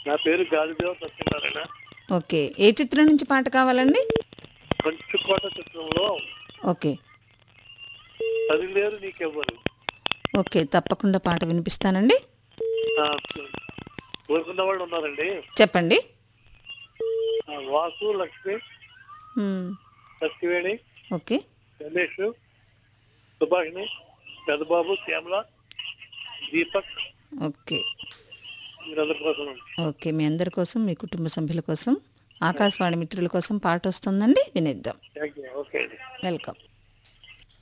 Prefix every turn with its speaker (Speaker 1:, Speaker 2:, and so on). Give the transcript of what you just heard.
Speaker 1: నా పేరు గాలిదేవ సత్యనారాయణ
Speaker 2: ఓకే ఏ చిత్రం నుంచి పాట కావాలండి
Speaker 1: కంచుకోట చిత్రంలో
Speaker 2: ఓకే
Speaker 1: చదివేరు నీకెవ్వరు
Speaker 2: ఓకే తప్పకుండా పాట వినిపిస్తానండి
Speaker 1: ఆ, కోరుకున్న వాళ్ళు ఉన్నారండి
Speaker 2: చెప్పండి
Speaker 1: ఆ, వాసు లక్ష్మి
Speaker 2: మ్మ్.
Speaker 1: సత్యవేణి
Speaker 2: ఓకే
Speaker 1: రమేష్ సుభాషిణి పెద్దబాబు శ్యామల దీపక్
Speaker 2: ఓకే
Speaker 1: వీరందరి కోసం
Speaker 2: ఓకే మీ అందరి కోసం మీ కుటుంబ సభ్యుల కోసం ఆకాశవాణి మిత్రుల కోసం పాట వస్తుందండి వినిద్దాం
Speaker 1: థ్యాంక్ యూ ఓకే అండి
Speaker 2: వెల్కమ్